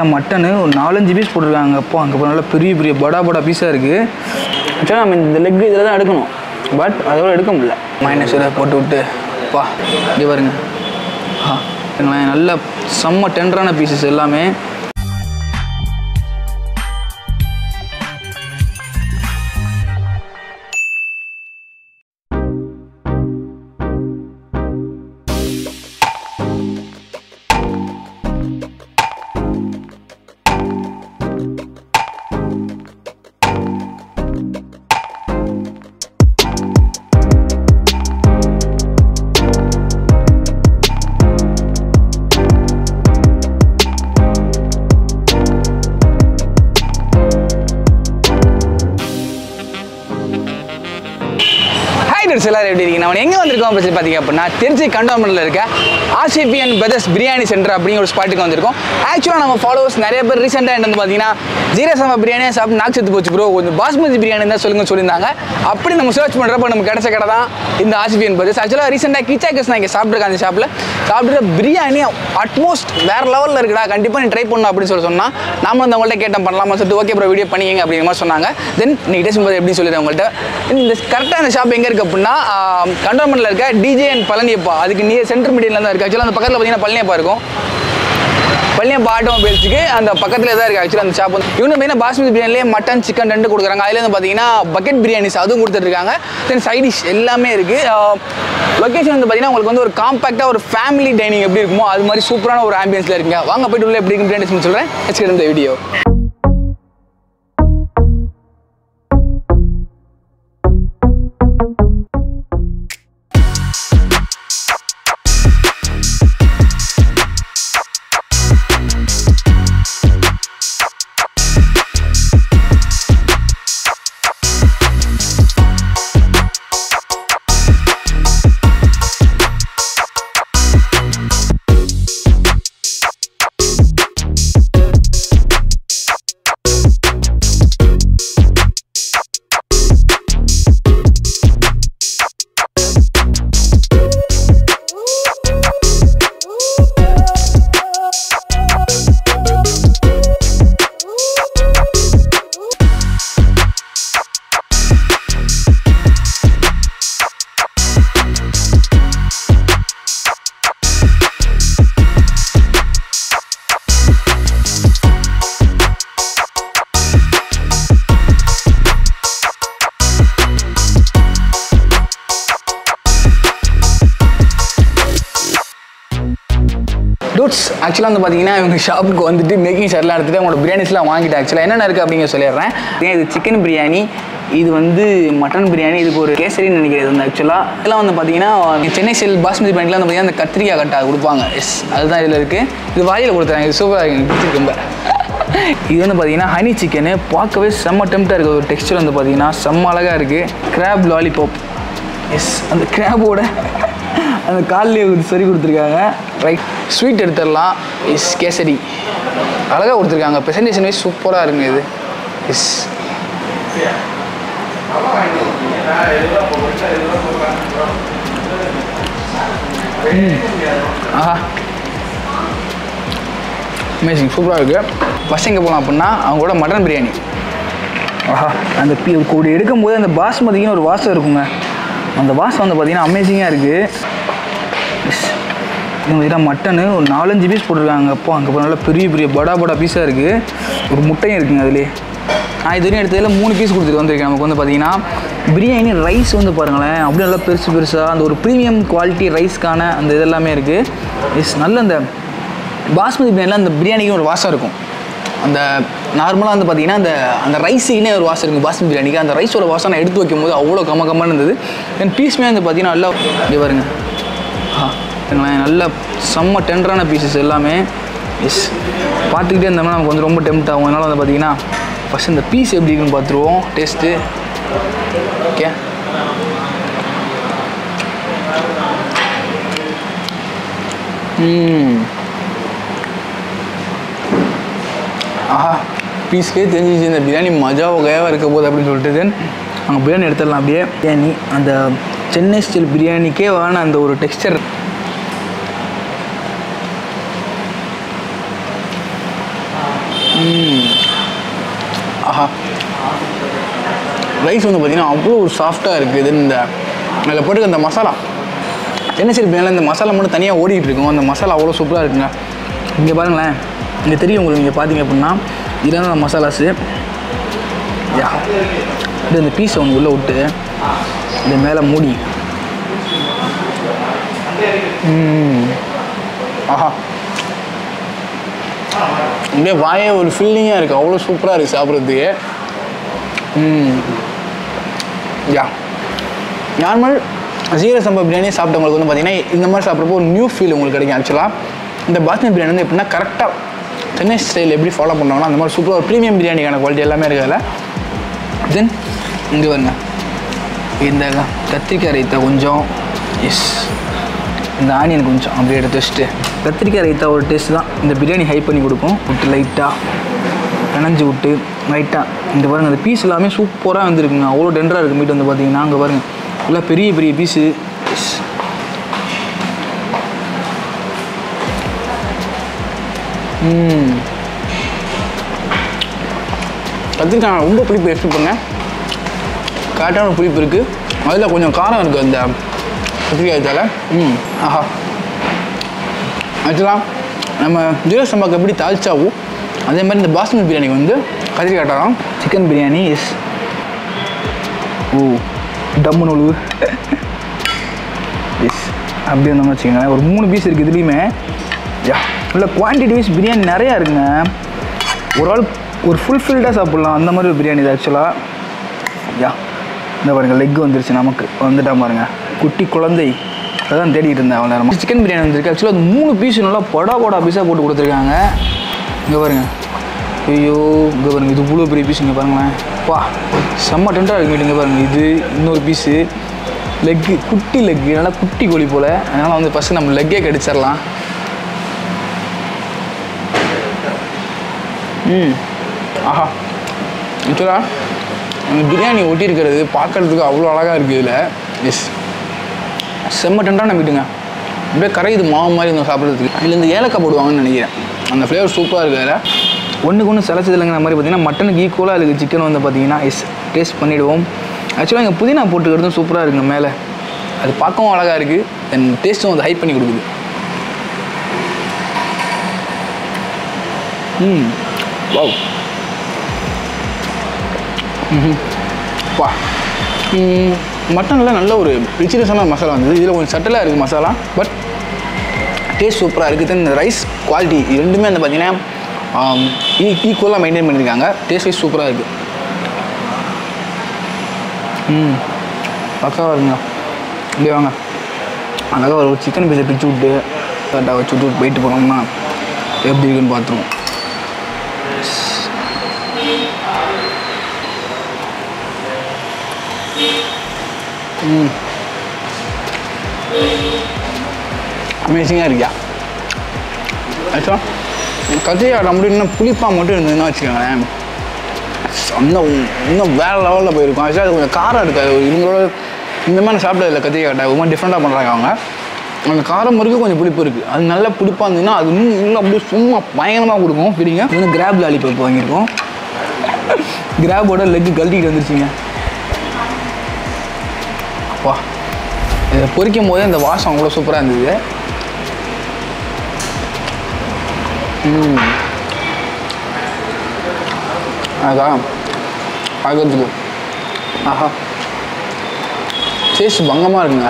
இதான் மட்டனு ஒரு நாலஞ்சு பீஸ் போட்டிருக்காங்க அப்போ அங்கே போய் நல்லா பெரிய பெரிய படா படா பீஸாக இருக்குது ஆக்சுவலாக நம்ம இந்த லெக் இதில் தான் எடுக்கணும் பட் அதோட எடுக்க முடியல மைனஸ் இதை போட்டு விட்டு பா இங்கே பாருங்க ஆ பாருங்களேன், நல்ல செம்ம டெண்டரான பீசஸ் எல்லாமே ஹாய் டர்ஸ் எல்லாரும் எப்படி இருக்கீங்க நான் எங்கே வந்திருக்கோம் அப்படின்னு சொல்லி பார்த்தீங்க அப்படின்னா திருச்சி கண்டோமெண்ட்டில் இருக்க ஆர்சிபிஎன் பிரதர்ஸ் பிரியாணி சென்டர் அப்படிங்கிற ஒரு ஸ்பாட்டுக்கு வந்திருக்கோம் ஆக்சுவலாக நம்ம ஃபாலோவர்ஸ் நிறைய பேர் ரீசெண்டாக என்ன வந்து பார்த்தீங்கன்னா ஜீரா சம்பா பிரியாணியை சாப்பிட்டு நாக்கு செத்து போச்சு ப்ரோ கொஞ்சம் பாஸ்மதி பிரியாணி தான் சொல்லுங்க சொல்லியிருந்தாங்க அப்படி நம்ம சர்ச் பண்ணுறப்ப நமக்கு கிடைச்ச கடை தான் இந்த ஆர்சிபிஎன் பிரதர்ஸ் ஆக்சுவலாக ரீசெண்டாக கிச்சா கஸ் நான் இங்கே சாப்பிட்ருக்கேன் அந்த ஷாப்பில் சாப்பிட்ற பிரியாணி அட்மோஸ்ட் வேறு லெவலில் இருக்குடா கண்டிப்பாக நீ ட்ரை பண்ணணும் அப்படின்னு சொல்லி சொன்னால் நாம வந்து அவங்கள்ட்ட கேட்டோம் பண்ணலாமா சொல்லிட்டு ஓகே ப்ரோ வீடியோ பண்ணிங்க அப்படிங்கிற மாதிரி சொன்னாங்க தென் நீ டேஸ்ட் பண்ணுறது எப்படி சொல்லிடுறேன் உங்கள்கிட்ட இந்த கரெக்டாக இந்த ஷாப் எங்கே இருக்குது அப்படின்னா கண்டோன்மெண்ட்டில் இருக்க டிஜே அண்ட் பழனியப்பா அதுக்கு நியர் சென்டர் மீடியில் தான் இருக்குது ஆக்சுவலாக அந்த பக்கத்தில் பார்த்தீங்கன்னா பழனியப்பா இருக்கும் பழனியப்பா ஆட்டோமொபைல்ஸுக்கு அந்த பக்கத்தில் தான் இருக்குது ஆக்சுவலாக அந்த ஷாப் வந்து இவங்க பார்த்தீங்கன்னா பாஸ்மதி பிரியாணிலே மட்டன் சிக்கன் ரெண்டு கொடுக்குறாங்க அதில் வந்து பார்த்தீங்கன்னா பக்கெட் பிரியாணிஸ் அதுவும் கொடுத்துட்ருக்காங்க தென் சைட் டிஷ் எல்லாமே இருக்குது லொக்கேஷன் வந்து பார்த்தீங்கன்னா உங்களுக்கு வந்து ஒரு காம்பாக்டாக ஒரு ஃபேமிலி டைனிங் எப்படி இருக்குமோ அது மாதிரி சூப்பரான ஒரு ஆம்பியன்ஸில் இருக்குங்க வாங்க போயிட்டு உள்ள எப்படி இருக்குன்னு பிரியாணி சொல்கிறேன் நெக்ஸ்ட் இந்த வீடியோ டூட்ஸ் ஆக்சுவலாக வந்து பார்த்தீங்கன்னா இவங்க ஷாப்புக்கு வந்துட்டு மேக்கிங் ஷர்ட்லாம் எடுத்துட்டு அவங்களோட பிரியாணிஸ்லாம் வாங்கிட்டு ஆக்சுவலாக என்னென்ன இருக்குது அப்படிங்க சொல்லிடுறேன் ஏன் இது சிக்கன் பிரியாணி இது வந்து மட்டன் பிரியாணி இதுக்கு ஒரு கேசரின்னு நினைக்கிறேன் இது வந்து ஆக்சுவலாக இதெல்லாம் வந்து பார்த்தீங்கன்னா சென்னை செல் பாஸ்மதி பிரியாணிலாம் வந்து பார்த்தீங்கன்னா அந்த கத்திரிக்காய் கட்டா கொடுப்பாங்க எஸ் அதுதான் இதில் இருக்குது இது வாயில் கொடுத்துறாங்க இது சூப்பராக இருக்கு எனக்கு பிடிச்சிருக்கு ரொம்ப இது வந்து பார்த்தீங்கன்னா ஹனி சிக்கனு பார்க்கவே செம்ம டெம்ட்டாக இருக்குது ஒரு டெக்ஸ்டர் வந்து பார்த்தீங்கன்னா செம்ம அழகாக இருக்குது கிராப் லாலிபாப் எஸ் அந்த கிராபோட அந்த கால்லேயே சரி கொடுத்துருக்காங்க ரைட் ஸ்வீட் எடுத்துடலாம் இஸ் கேசரி அழகாக கொடுத்துருக்காங்க ப்ரெசன்டேஷன் வைஸ் சூப்பராக இருக்குங்க இது இஸ் ஆஹா அமேசிங் சூப்பராக இருக்குது ஃபஸ்ட் எங்கே போகலாம் அப்படின்னா அவங்களோட மட்டன் பிரியாணி ஆஹா அந்த பி கூடி எடுக்கும்போது அந்த பாஸ்மதிக்குன்னு ஒரு வாசம் இருக்குங்க அந்த வாசம் வந்து பார்த்தீங்கன்னா அமேசிங்காக இருக்குது இவங்க இதான் மட்டனு ஒரு நாலஞ்சு பீஸ் போட்டிருக்காங்க அப்போ அங்கே போய் நல்லா பெரிய பெரிய படா படா பீஸாக இருக்குது ஒரு முட்டையும் இருக்குங்க அதுலேயே நான் இது வரையும் எடுத்ததில் மூணு பீஸ் கொடுத்துட்டு வந்திருக்கேன் நமக்கு வந்து பார்த்தீங்கன்னா பிரியாணி ரைஸ் வந்து பாருங்களேன் அப்படியே நல்லா பெருசு பெருசாக அந்த ஒரு ப்ரீமியம் குவாலிட்டி ரைஸ்க்கான அந்த இதெல்லாமே இருக்குது எஸ் நல்ல அந்த பாஸ்மதி பிரியாணியில் அந்த பிரியாணிக்கு ஒரு வாசம் இருக்கும் அந்த நார்மலாக வந்து பார்த்தீங்கன்னா அந்த அந்த ரைஸுக்குனே ஒரு வாசம் இருக்குது பாஸ்மதி பிரியாணிக்கு அந்த ரைஸோட வாசம் நான் எடுத்து வைக்கும்போது அவ்வளோ கம்ம கம்மன்னு இருந்தது தென் பீஸுமே வந்து பார்த்தீங்கன்னா நல்லா இங்கே பாருங்க ஆ பாருங்களேன் நல்ல செம்ம டெண்டரான பீசஸ் எல்லாமே எஸ் பார்த்துக்கிட்டே இருந்தோம்னா நமக்கு வந்து ரொம்ப டெம்ட் ஆகும் அதனால் வந்து பார்த்தீங்கன்னா ஃபஸ்ட் இந்த பீஸ் எப்படி இருக்குன்னு பார்த்துருவோம் டேஸ்ட்டு ஓகே ம் ஆஹா பீஸ்க்கே தெரிஞ்சிச்சு இந்த பிரியாணி மஜா வகையாக இருக்க போகுது அப்படின்னு சொல்லிட்டு தென் அங்கே பிரியாணி எடுத்துடலாம் அப்படியே பிரியாணி அந்த சென்னை ஸ்டைல் பிரியாணிக்கே வான அந்த ஒரு டெக்ஸ்டர் ம். ஆஹா ரைஸ் வந்து பார்த்தீங்கன்னா அவ்வளோ ஒரு சாஃப்டாக இருக்குது இந்த அதில் போட்டு அந்த மசாலா என்ன சரி மேலே இந்த மசாலா மட்டும் தனியாக ஓடிட்டு இருக்கும் அந்த மசாலா அவ்வளோ சூப்பராக இருக்குங்க இங்கே பாருங்களேன் இங்கே தெரியும் உங்களுக்கு நீங்கள் பார்த்தீங்க அப்படின்னா இதெல்லாம் அந்த மசாலாஸு யா இது இந்த பீஸை ஒன்று உள்ளே விட்டு இது மேலே மூடி ம். ஆஹா அப்படியே வாயே ஒரு ஃபில்லிங்காக இருக்குது அவ்வளோ சூப்பராக இருக்குது சாப்பிட்றதுக்கு ம் யா நார்மல் ஜீரக சம்பா பிரியாணி சாப்பிட்டவங்களுக்கு வந்து பார்த்தீங்கன்னா இந்த மாதிரி சாப்பிட்றப்போ ஒரு நியூ ஃபீல் உங்களுக்கு கிடைக்கும் ஆக்சுவலாக இந்த பாஸ்மதி பிரியாணி வந்து எப்படின்னா கரெக்டாக சென்னை ஸ்டைல் எப்படி ஃபாலோ பண்ணுவாங்களோ அந்த மாதிரி சூப்பராக ஒரு ப்ரீமியம் பிரியாணிக்கான குவாலிட்டி எல்லாமே இருக்குதுல்ல தென் இங்கே வருங்க இந்த கத்திரிக்காய் ரைத்தா கொஞ்சம் எஸ் இந்த ஆனியன் கொஞ்சம் அப்படியே எடுத்து வச்சுட்டு கத்திரிக்காய் ரைத்தா ஒரு டேஸ்ட் தான் இந்த பிரியாணி ஹை பண்ணி கொடுக்கும் விட்டு லைட்டாக பிணைஞ்சு விட்டு லைட்டாக இந்த பாருங்க அந்த பீஸ் எல்லாமே சூப்பராக வந்துருக்குங்க அவ்வளோ டெண்டராக இருக்குது மீட் வந்து பார்த்தீங்கன்னா அங்கே பாருங்க எல்லாம் பெரிய பெரிய பீஸு ம் கத்திரிக்காய் ரொம்ப புளிப்பு எக்ஸ்பெக்ட் பண்ணேன் கரெக்டான புளிப்பு இருக்குது அதில் கொஞ்சம் காரம் இருக்குது அந்த கத்திரிக்காயத்தால் ம் ஆஹா ஆக்சுவலாக நம்ம ஜீரக சம்பாக்கு எப்படி தால்ச்சாவோ அதே மாதிரி இந்த பாஸ்மதி பிரியாணி வந்து கத்திரிக்காய் காரம் சிக்கன் பிரியாணி இஸ் ஓ டம்மு நூலு எஸ் அப்படி வந்தோம்னு வச்சுக்கோங்களேன் ஒரு மூணு பீஸ் இருக்குது இதுலேயுமே யா இல்லை குவான்டிட்டி வைஸ் பிரியாணி நிறையா இருக்குங்க ஒரு ஆள் ஒரு ஃபுல்ஃபில்டாக சாப்பிட்லாம் அந்த மாதிரி ஒரு பிரியாணி இது ஆக்சுவலாக யா இந்த பாருங்க லெக் வந்துருச்சு நமக்கு வந்துட்டா பாருங்க குட்டி குழந்தை அதான் தேடிட்டு இருந்தேன் அவ்வளோ நேரமாக சிக்கன் பிரியாணி வந்திருக்கு ஆக்சுவலாக அது மூணு பீஸ் நல்லா படா படா பீஸாக போட்டு கொடுத்துருக்காங்க இங்கே பாருங்க ஐயோ இங்கே பாருங்க இது இவ்வளோ பெரிய பீஸ் இங்கே பாருங்களேன் பா செம்ம டென்ட்டாக இருக்கு இங்கே பாருங்க இது இன்னொரு பீஸு லெக்கு குட்டி லெக்கு நல்லா குட்டி கோழி போல் அதனால் வந்து ஃபஸ்ட்டு நம்ம லெக்கே கடிச்சிடலாம் ம் ஆஹா ஆக்சுவலாக அந்த பிரியாணி ஒட்டியிருக்கிறது பார்க்கறதுக்கு அவ்வளோ அழகாக இருக்குது இதில் எஸ் செம்ம டென்ட்டான மீட்டுங்க அப்படியே கரையுது மாவு மாதிரி இருந்தோம் சாப்பிட்றதுக்கு இதில் இந்த ஏலக்காய் போடுவாங்கன்னு நினைக்கிறேன் அந்த ஃப்ளேவர் சூப்பராக இருக்குது அதில் ஒன்றுக்கு ஒன்று சிலச்சது இல்லைங்கிற மாதிரி பார்த்தீங்கன்னா மட்டனுக்கு ஈக்குவலாக இருக்குது சிக்கன் வந்து பார்த்தீங்கன்னா எஸ் டேஸ்ட் பண்ணிவிடுவோம் ஆக்சுவலாக இங்கே புதினா போட்டுக்கிறதும் சூப்பராக இருக்குங்க மேலே அது பார்க்கவும் அழகாக இருக்குது தென் டேஸ்ட்டும் வந்து ஹைப் பண்ணி கொடுக்குது ம் வாவ் வா மட்டனில் நல்ல ஒரு ரிச்னஸான மசாலா வந்தது இதில் கொஞ்சம் சட்டலாக இருக்குது மசாலா பட் டேஸ்ட் சூப்பராக இருக்குது தென் இந்த ரைஸ் குவாலிட்டி ரெண்டுமே வந்து பார்த்தீங்கன்னா ஈக்குவலாக மெயின்டைன் பண்ணியிருக்காங்க டேஸ்ட் வைஸ் சூப்பராக இருக்குது ம் பக்காவாக இருக்குங்க இப்படியே வாங்க அழகாக ஒரு சிக்கன் பீஸை பிச்சு விட்டு கரெக்டாக வச்சு விட்டு போயிட்டு போனோம்னா எப்படி இருக்குன்னு பார்த்துருவோம் ம் அமேசிங்காக இருக்கியா ஆக்சுவலாக கத்திரிக்காய் மட்டும் இன்னும் புளிப்பாக மட்டும் இருந்ததுன்னா வச்சுக்கோங்களேன் இன்னும் இன்னும் வேறு லெவலில் போயிருக்கும் ஆக்சுவலாக அது கொஞ்சம் காரம் இருக்காது இவங்களோட இந்த மாதிரி சாப்பிட்டது இல்லை கத்திரிக்காய் ரொம்ப டிஃப்ரெண்ட்டாக பண்ணுறாங்க அவங்க அந்த காரம் முறுக்கு கொஞ்சம் புளிப்பு இருக்குது அது நல்லா புளிப்பாக இருந்ததுன்னா அது இன்னும் இன்னும் அப்படியே சும்மா பயங்கரமாக கொடுக்கும் பிடிங்க இது வந்து கிராப் லாலிபப் வாங்கியிருக்கோம் கிராபோட லெக்கு கழட்டிக்கிட்டு வந்துருச்சுங்க வா இதை பொரிக்கும் போதே இந்த வாசம் அவ்வளோ சூப்பராக இருந்தது ம் அதான் பார்க்கறதுக்கு ஆஹா டேஸ்ட் பங்கமாக இருக்குங்க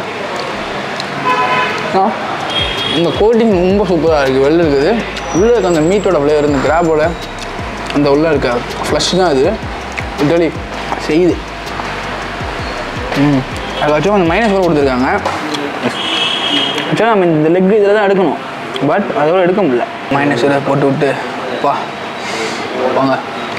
ஆ இந்த கோட்டிங் ரொம்ப சூப்பராக இருக்குது வெளில இருக்குது உள்ளே இருக்க அந்த மீட்டோட ஃப்ளேவர் இந்த கிராபோட அந்த உள்ளே இருக்க ஃப்ளஷ் தான் இது இட்லி செய்யுது ம் அதுக்காச்சும் அந்த மைனஸ் கூட கொடுத்துருக்காங்க ஆக்சுவலாக நம்ம இந்த லெக் இதில் தான் எடுக்கணும் பட் அதோட எடுக்க முடியல மைனஸ் இதை போட்டு விட்டு பா வாங்க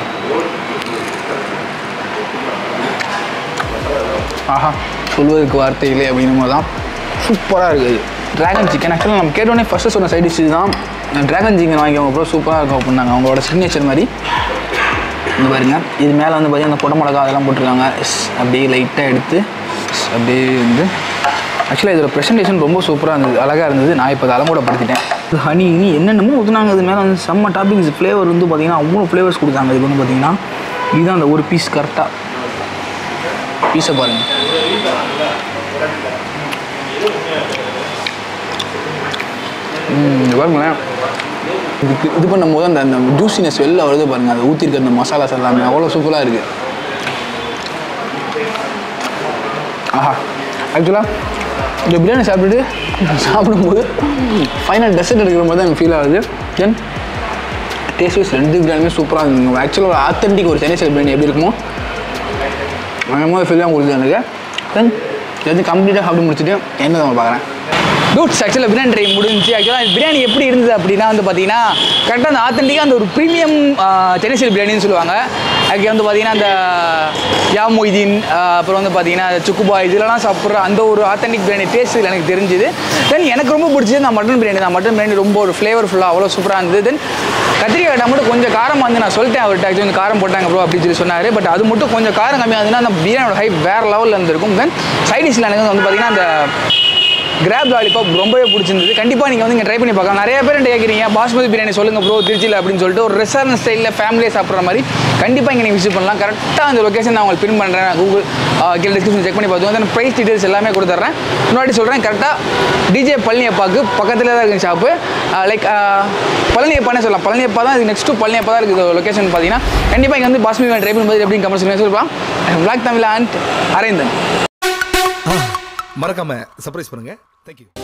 ஆஹா சொல்வதற்கு வார்த்தை இல்லை அப்படின்னும் போது தான் சூப்பராக இருக்குது ட்ராகன் சிக்கன் ஆக்சுவலாக நம்ம கேட்டோடனே ஃபஸ்ட்டு சொன்ன சைட் டிஷ் தான் ட்ராகன் சிக்கன் வாங்கிக்கவங்க அப்புறம் சூப்பராக இருக்கும் அப்படின்னாங்க அவங்களோட சிக்னேச்சர் மாதிரி இங்கே பாருங்க இது மேலே வந்து பார்த்தீங்கன்னா அந்த குடை மிளகா அதெல்லாம் போட்டிருக்காங்க எஸ் அப்படியே லைட்டாக எடுத்து எஸ் அப்படியே வந்து ஆக்சுவலாக இதோட ப்ரெசன்டேஷன் ரொம்ப சூப்பராக இருந்தது அழகாக இருந்தது நான் இப்போ அதை அலங்கூடப்படுத்திட்டேன் ஹனி இனி என்னென்னமோ ஊற்றுனாங்க இது மேலே வந்து செம்ம டாப்பிங்ஸ் ஃப்ளேவர் வந்து பார்த்தீங்கன்னா அவ்வளோ ஃப்ளேவர்ஸ் கொடுத்தாங்க இது வந்து பார்த்தீங்கன்னா இதுதான் அந்த ஒரு பீஸ் கரெக்டாக பீஸை பாருங்கள் ம் பாருங்களேன் இதுக்கு இது பண்ணும்போது அந்த அந்த ஜூசினஸ் வெளில வருது பாருங்கள் அதை ஊற்றிருக்க அந்த மசாலாஸ் எல்லாமே அவ்வளோ சூப்பராக இருக்குது ஆஹா ஆக்சுவலாக இந்த பிரியாணி சாப்பிட்டுட்டு சாப்பிடும்போது ஃபைனல் டெசர்ட் எடுக்கிற மாதிரி தான் எனக்கு ஃபீல் ஆகுது தென் டேஸ்ட் வைஸ் ரெண்டு பிரியாணியுமே சூப்பராக இருந்துங்க ஆக்சுவலாக ஒரு ஆத்தென்டிக் ஒரு சென்னை ஸ்டைல் பிரியாணி எப்படி இருக்குமோ அந்த மாதிரி ஃபீல் தான் கொடுக்குது எனக்கு தென் இது கம்ப்ளீட்டாக சாப்பிட்டு முடிச்சுட்டு என்ன தான் பார்க்குறேன் டூட்ஸ் ஆக்சுவலாக பிரியாணி ட்ரை முடிஞ்சு ஆக்சுவலாக பிரியாணி எப்படி இருந்தது அப்படின்னா வந்து பார்த்தீங்கன்னா கரெக்டாக அந்த ஆத்தென்டிக்காக அந்த ஒரு ப்ரீமியம் சென்னை ஸ்டைல் பிரியாணின்னு சொல்லுவாங்க அதுக்கு வந்து பார்த்தீங்கன்னா அந்த யா மொய்தீன் ஆஹ் அப்புறம் வந்து பார்த்தீங்கன்னா சுக்குபாய் இதெல்லாம் சாப்பிட்ற அந்த ஒரு ஆத்தென்டிக் பிரியாணி டேஸ்ட் இதில் எனக்கு தெரிஞ்சுது தென் எனக்கு ரொம்ப பிடிச்சது நான் மட்டன் பிரியாணி தான் மட்டன் பிரியாணி ரொம்ப ஒரு ஃப்ளேவர்ஃபுல்லாக அவ்வளோ சூப்பராக இருந்தது தென் கத்திரிக்காய் டமாட்டோ கொஞ்சம் காரமாக வந்து நான் சொல்லிட்டேன் அவர்கிட்ட actually கொஞ்சம் காரம் போட்டாங்க ப்ரோ அப்படின்னு சொல்லி சொன்னார் பட் அது மட்டும் கொஞ்சம் காரம் கம்மியாக இருந்ததுன்னா அந்த பிரியாணியோட ஹைப் வேறு லெவலில் இருந்திருக்கும் தென் சைட் டிஷ்ல எனக்கு வந்து பார்த்தீங்கன்னா அந்த கிராப் லாலிபாப் ரொம்பவே பிடிச்சிருந்தது கண்டிப்பாக நீங்கள் வந்து இங்கே ட்ரை பண்ணி பார்க்கலாம் நிறைய பேர் கேட்குறீங்க பாஸ்மதி பிரியாணி சொல்லுங்க ப்ரோ திருச்சியில் அப்படின்னு சொல்லிட்டு ஒரு ரெஸ்டாரண்ட் ஸ்டைலில் ஃபேமிலியே சாப்பிட்ற மாதிரி கண்டிப்பாக இங்கே நீங்கள் விசிட் பண்ணலாம் கரெக்டாக அந்த லொக்கேஷன் நான் உங்களுக்கு பின் பண்ணுறேன் கூகுள் கீழே டிஸ்கிரிப்ஷன் செக் பண்ணி பார்த்துக்கோங்க தென் ப்ரைஸ் டீட்டெயில்ஸ் எல்லாமே கொடுத்துட்றேன் முன்னாடி சொல்கிறேன் கரெக்டாக டிஜே பழனியப்பாக்கு பக்கத்தில் தான் இருக்குது ஷாப்பு லைக் பழனியப்பானே சொல்லலாம் பழனியப்பா தான் இது நெக்ஸ்ட் டு பழனியப்பா தான் இருக்குது லொக்கேஷன் பார்த்தீங்கன்னா கண்டிப்பாக இங்கே வந்து பாஸ்மதி ட்ரை பண்ணும்போது எப்படின்னு கமெண்ட் சொல்லி சொல்லலாம் பிளாக் தமிழ் அண்ட் அரேந்தன் மறக்காம சர்ப்ரைஸ் பண்ணுங்க தேங்க்யூ